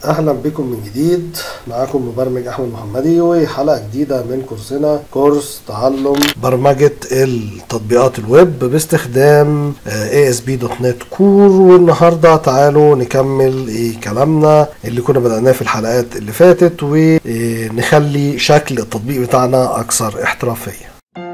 اهلا بكم من جديد معاكم مبرمج احمد محمدي وحلقه جديده من كورسنا كورس تعلم برمجه التطبيقات الويب باستخدام ASP.NET كور والنهارده تعالوا نكمل إيه كلامنا اللي كنا بدأناه في الحلقات اللي فاتت ونخلي شكل التطبيق بتاعنا اكثر احترافيه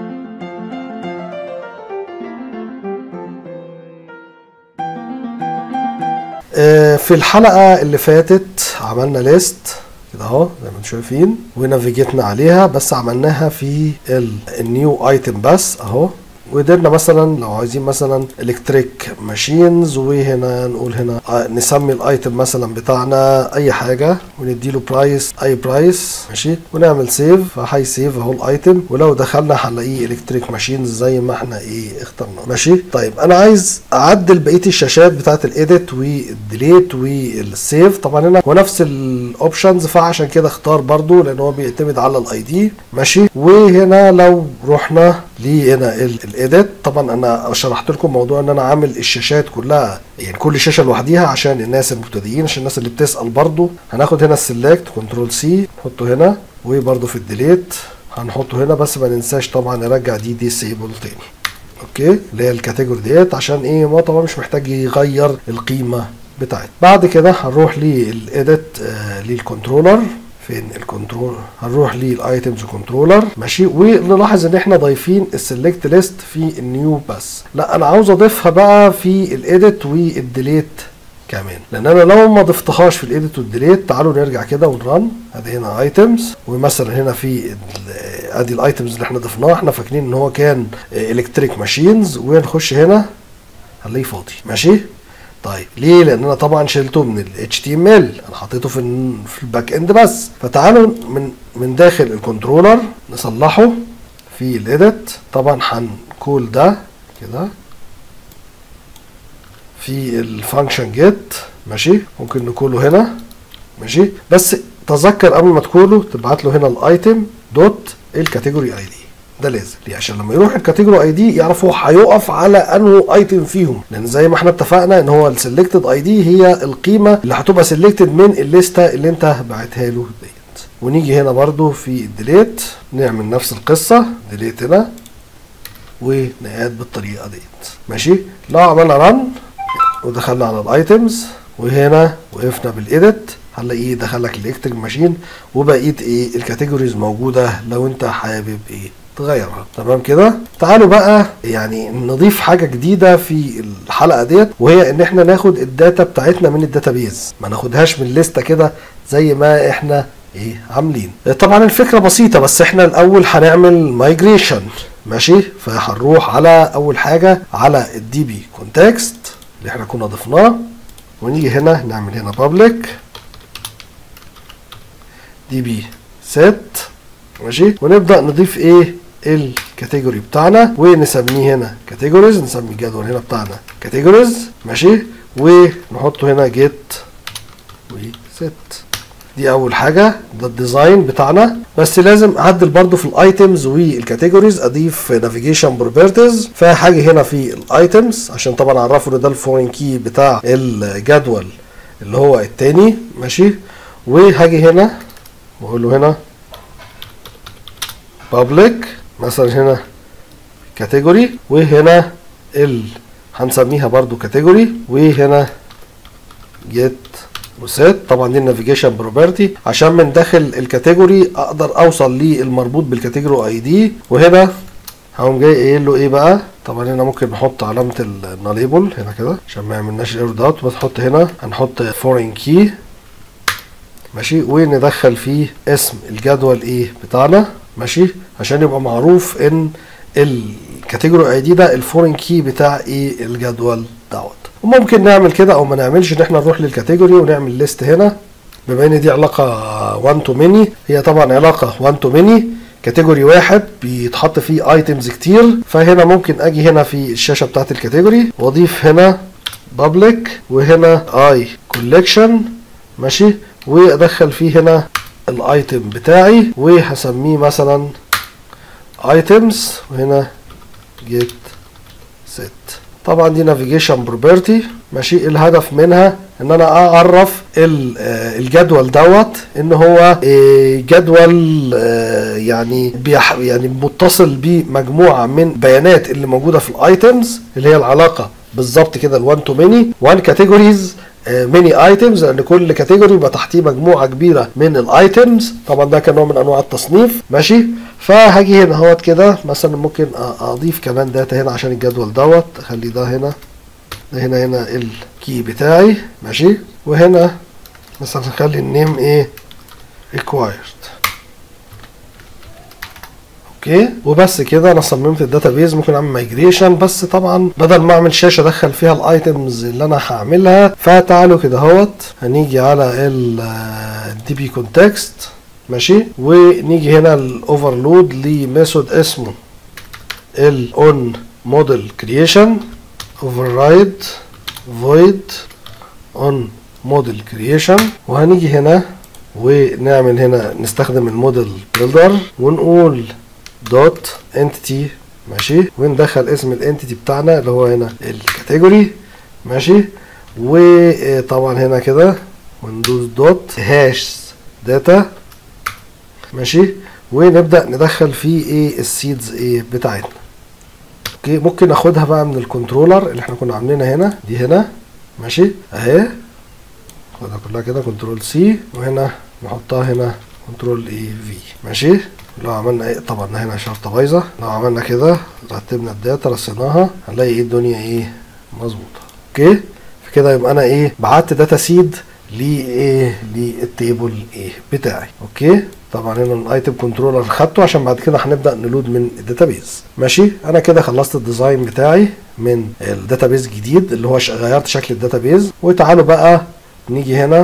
في الحلقة اللي فاتت عملنا ليست كده اهو زي ما انتم شايفين ونافيجيتنا عليها بس عملناها في النيو ايتم بس اهو وقدرنا مثلا لو عايزين مثلا الكتريك ماشينز وهنا نقول هنا نسمي الايتم مثلا بتاعنا اي حاجه ونديله برايس اي برايس ماشي ونعمل سيف فهي سيف اهو الايتم ولو دخلنا هنلاقيه الكتريك ماشينز زي ما احنا ايه اخترنا ماشي طيب انا عايز اعدل بقيه الشاشات بتاعت الايديت والديليت والسيف طبعا هنا هو نفس الاوبشنز فعشان كده اختار برضو لان هو بيعتمد على الاي دي ماشي وهنا لو رحنا لهنا الايديت طبعا انا شرحت لكم موضوع ان انا عامل الشاشات كلها يعني كل شاشه لوحديها عشان الناس المبتدئين عشان الناس اللي بتسال برضو هناخد هنا السلكت كنترول سي نحطه هنا وبرضو في الديليت هنحطه هنا بس ما ننساش طبعا نرجع دي ديسيبل تاني اوكي اللي هي الكاتيجوري ديت عشان ايه ما طبعا مش محتاج يغير القيمه بتاعتنا بعد كده هنروح للايديت آه للكنترولر فين الكنترول هنروح للايتمز كنترولر ماشي ونلاحظ ان احنا ضايفين السلكت ليست في النيو بس لا انا عاوز اضيفها بقى في الايديت والديليت كمان لان انا لو ما ضفتهاش في الايديت والديليت تعالوا نرجع كده ونرن ادي هنا ايتمز ومثلا هنا في ادي الايتمز اللي احنا ضفناها احنا فاكرين ان هو كان الكتريك ماشينز ونخش هنا هنلاقيه فاضي ماشي طيب ليه؟ لان انا طبعا شلته من ال HTML انا حطيته في في الباك اند بس فتعالوا من من داخل الكنترولر نصلحه في الايديت طبعا هنكول ده كده في الفانكشن جيت ماشي ممكن نكوله هنا ماشي بس تذكر قبل ما تكوله تبعت له هنا الايتم دوت الكاتيجوري اي دي ده لازم ليه عشان لما يروح الكاتيجوري اي دي يعرف هو هيقف على انه ايتم فيهم لان زي ما احنا اتفقنا ان هو السلكتد اي دي هي القيمه اللي هتبقى سلكتد من الليسته اللي انت بعتها له ديت ونيجي هنا برده في الديليت نعمل نفس القصه ديليت هنا ونقاد بالطريقه ديت ماشي لو عملنا رن ودخلنا على الايتمز وهنا وقفنا بالايديت هنلاقيه دخل لك الالكتريك ماشين وبقيه ايه الكاتيجوريز موجوده لو انت حابب ايه تغيرها تمام كده تعالوا بقى يعني نضيف حاجه جديده في الحلقه ديت وهي ان احنا ناخد الداتا بتاعتنا من الداتابيز ما ناخدهاش من لسته كده زي ما احنا ايه عاملين طبعا الفكره بسيطه بس احنا الاول هنعمل مايجريشن ماشي فهنروح على اول حاجه على الدي بي كونتكست اللي احنا كنا ضفناه ونيجي هنا نعمل هنا بابليك دي بي سيت ماشي ونبدا نضيف ايه الكاتيجوري بتاعنا ونسميه هنا كاتيجوريز نسمي الجدول هنا بتاعنا كاتيجوريز ماشي ونحطه هنا جيت وست دي اول حاجه ده الديزاين بتاعنا بس لازم اعدل برضو في الايتمز والكاتيجوريز اضيف نافيجيشن بروبرتيز فهاجي هنا في الايتمز عشان طبعا اعرفه ان ده الفورين كي بتاع الجدول اللي هو التاني ماشي وهاجي هنا واقول له هنا public مثلا هنا كاتيجوري وهنا ال هنسميها برضو كاتيجوري وهنا جيت وسيت طبعا دي النافيجيشن بروبرتي عشان من داخل الكاتيجوري اقدر اوصل للمربوط بالكاتيجوري اي دي وهنا هقوم جاي قايل له ايه بقى طبعا هنا ممكن نحط علامه الناليبل هنا كده عشان ما يعملناش ايرور دوت بتحط هنا هنحط فورين كي ماشي وندخل فيه اسم الجدول ايه بتاعنا ماشي عشان يبقى معروف ان الكاتيجوري اي دي ده الفورين كي بتاع ايه الجدول دوت وممكن نعمل كده او ما نعملش ان احنا نروح للكاتيجوري ونعمل ليست هنا بما ان دي علاقه 1 تو ميني هي طبعا علاقه 1 تو ميني كاتيجوري واحد بيتحط فيه ايتمز كتير فهنا ممكن اجي هنا في الشاشه بتاعت الكاتيجوري واضيف هنا بابليك وهنا اي كولكشن ماشي وادخل فيه هنا الايتم بتاعي وهسميه مثلا ايتمز وهنا جيت ست طبعا دي نافيجيشن بروبرتي ماشي الهدف منها ان انا اعرف ال- آه، الجدول دوت ان هو آه، جدول آه، يعني بيح يعني متصل بمجموعه من بيانات اللي موجوده في الايتمز اللي هي العلاقه بالظبط كده ال1 تو ماني 1 كاتيجوريز ميني ايتمز لان كل كاتيجوري يبقى تحتيه مجموعه كبيره من الايتمز طبعا ده كان نوع من انواع التصنيف ماشي فهاجي هنا اهوت كده مثلا ممكن أ- اضيف كمان داتا هنا عشان الجدول دوت اخلي ده هنا ده هنا هنا الكي بتاعي ماشي وهنا مثلا نخلي النيم ايه required اوكي وبس كده انا صممت الداتابيز ممكن اعمل مايجريشن بس طبعا بدل ما اعمل شاشه ادخل فيها الايتمز اللي انا هعملها فتعالوا كده اهوت هنيجي على الدي بي كونتكست ماشي ونيجي هنا الاوفرلود لميثود اسمه الاون موديل كرييشن override void on model creation وهنيجي هنا ونعمل هنا نستخدم الموديل بيلدر ونقول دوت entity ماشي وندخل اسم الانتيتي بتاعنا اللي هو هنا الكاتيجوري ماشي وطبعا هنا كده وندوس دوت هاش داتا ماشي ونبدا ندخل فيه ايه السيدز ايه بتاعتنا اوكي ممكن ناخدها بقى من الكنترولر اللي احنا كنا عاملينها هنا دي هنا ماشي اهي خدها كلها كده كنترول سي وهنا نحطها هنا كنترول اي في ماشي لو عملنا ايه طبعا هنا شرطة بايظة لو عملنا كده رتبنا الداتا رصيناها هنلاقي ايه الدنيا ايه مظبوطة اوكي فكده يبقى انا ايه بعت داتا سيد لايه للتيبل ايه بتاعي اوكي طبعا هنا الايتم كنترولر خدته عشان بعد كده هنبدا نلود من الداتابيز ماشي انا كده خلصت الديزاين بتاعي من الداتابيز جديد اللي هو ش- غيرت شكل الداتابيز وتعالوا بقى نيجي هنا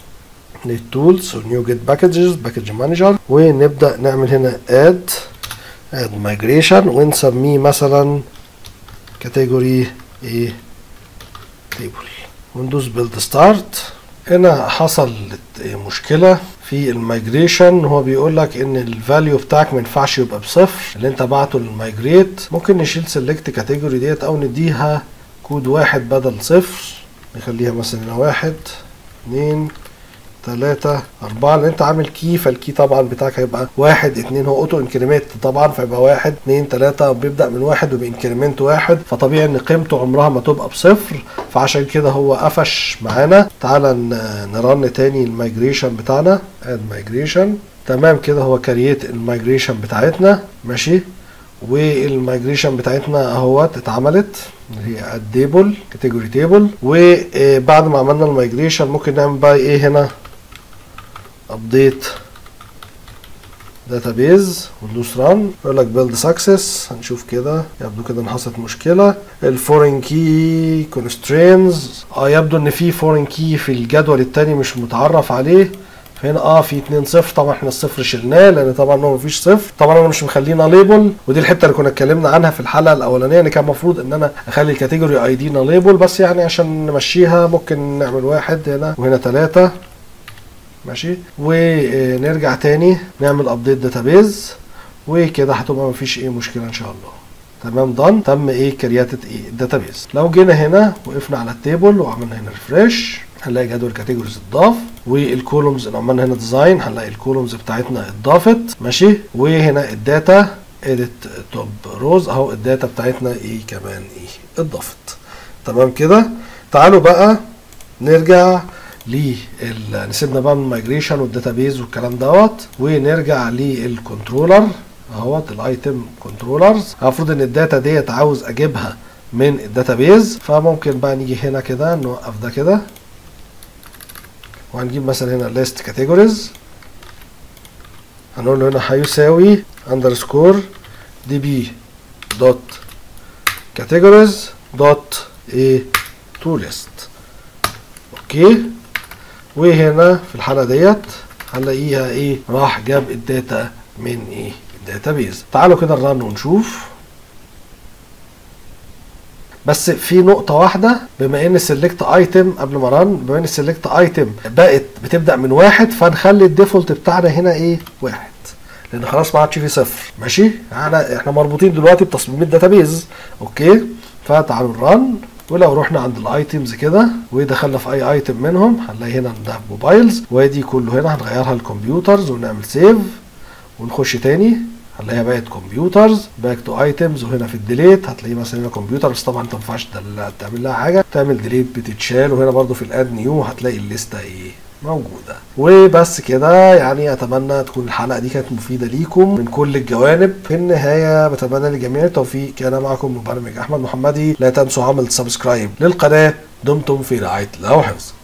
للتولز ونيو جيت باكجز باكج مانجر ونبدا نعمل هنا اد اد مايجريشن ونسميه مثلا كاتيجوري ايه تيبل وندوس بيلد ستارت هنا حصلت مشكله في المايجريشن هو بيقول لك ان الفاليو بتاعك ما ينفعش يبقى بصفر اللي انت بعته للمايجريت ممكن نشيل سيلكت كاتيجوري ديت او نديها كود واحد بدل صفر نخليها مثلا هنا واحد اتنين تلاتة أربعة لأن أنت عامل كي فالكي طبعا بتاعك هيبقى واحد اتنين هو أوتو انكريمنت طبعا فيبقى واحد اتنين تلاتة بيبدأ من واحد وبإنكريمنت واحد فطبيعي إن قيمته عمرها ما تبقى بصفر فعشان كده هو قفش معانا تعالى ن- نرن تاني المايجريشن بتاعنا اد مايجريشن تمام كده هو كرييت المايجريشن بتاعتنا ماشي والمايجريشن بتاعتنا اهوت اتعملت اللي هي الديبل كاتيجوري تيبل وبعد ما عملنا المايجريشن ممكن نعمل بقى ايه هنا ابديت داتابيز وندوس ران يقول لك بيلد سكسس هنشوف كده يبدو كده ان حصلت مشكله الفورين كي كونسترينز اه يبدو ان في فورين كي في الجدول التاني مش متعرف عليه فهنا اه في 2 0 طبعا احنا الصفر شلناه لان طبعا هو مفيش صفر طبعا انا مش مخلينا ليبل ودي الحته اللي كنا اتكلمنا عنها في الحلقه الاولانيه ان كان المفروض ان انا اخلي الكاتيجوري اي دينا ليبل بس يعني عشان نمشيها ممكن نعمل واحد هنا وهنا ثلاثه ماشي ونرجع تاني نعمل ابديت داتابيز وكده هتبقى مفيش ايه مشكله ان شاء الله تمام دان تم ايه كرياتة ايه الداتابيز لو جينا هنا وقفنا على التيبل وعملنا هنا ريفريش هنلاقي جدول كاتيجوريز اتضاف والكولومز اللي عملنا هنا ديزاين هنلاقي الكولومز بتاعتنا اتضافت ماشي وهنا الداتا اديت توب روز اهو الداتا بتاعتنا ايه كمان ايه اتضافت تمام كده تعالوا بقى نرجع لل نسيبنا بقى من المايجريشن والداتابيز والكلام دوت ونرجع للكنترولر اهوت الايتم كنترولرز المفروض ان الداتا ديت عاوز اجيبها من الداتابيز فممكن بقى نيجي هنا كده نوقف ده كده وهنجيب مثلا هنا list categories هنقول له هنا هيساوي underscore db dot categories dot a to list اوكي وهنا في الحاله ديت هنلاقيها ايه راح جاب الداتا من ايه الداتابيز تعالوا كده نرن ونشوف بس في نقطة واحدة بما ان سيلكت ايتم قبل ما رن بما ان سيلكت ايتم بقت بتبدأ من واحد فنخلي الديفولت بتاعنا هنا ايه واحد لان خلاص ما عادش فيه صفر ماشي احنا احنا مربوطين دلوقتي بتصميم الداتابيز اوكي فتعالوا نرن ولو رحنا عند الايتمز كده ودخلنا في اي ايتم منهم هنلاقي هنا ده موبايلز وادي كله هنا هنغيرها لكمبيوترز ونعمل سيف ونخش تاني هنلاقيها بقت كمبيوترز باك تو ايتمز وهنا في الديليت هتلاقيه مثلا هنا كمبيوتر بس طبعا انت ما ينفعش تعمل لها حاجه تعمل ديليت بتتشال وهنا برضو في الاد نيو هتلاقي الليسته ايه موجودة وبس كده يعني اتمنى تكون الحلقة دي كانت مفيدة ليكم من كل الجوانب في النهاية بتمنى للجميع التوفيق كان معكم مبرمج احمد محمدي لا تنسوا عمل سبسكرايب للقناة دمتم في رعاية الله وحفظ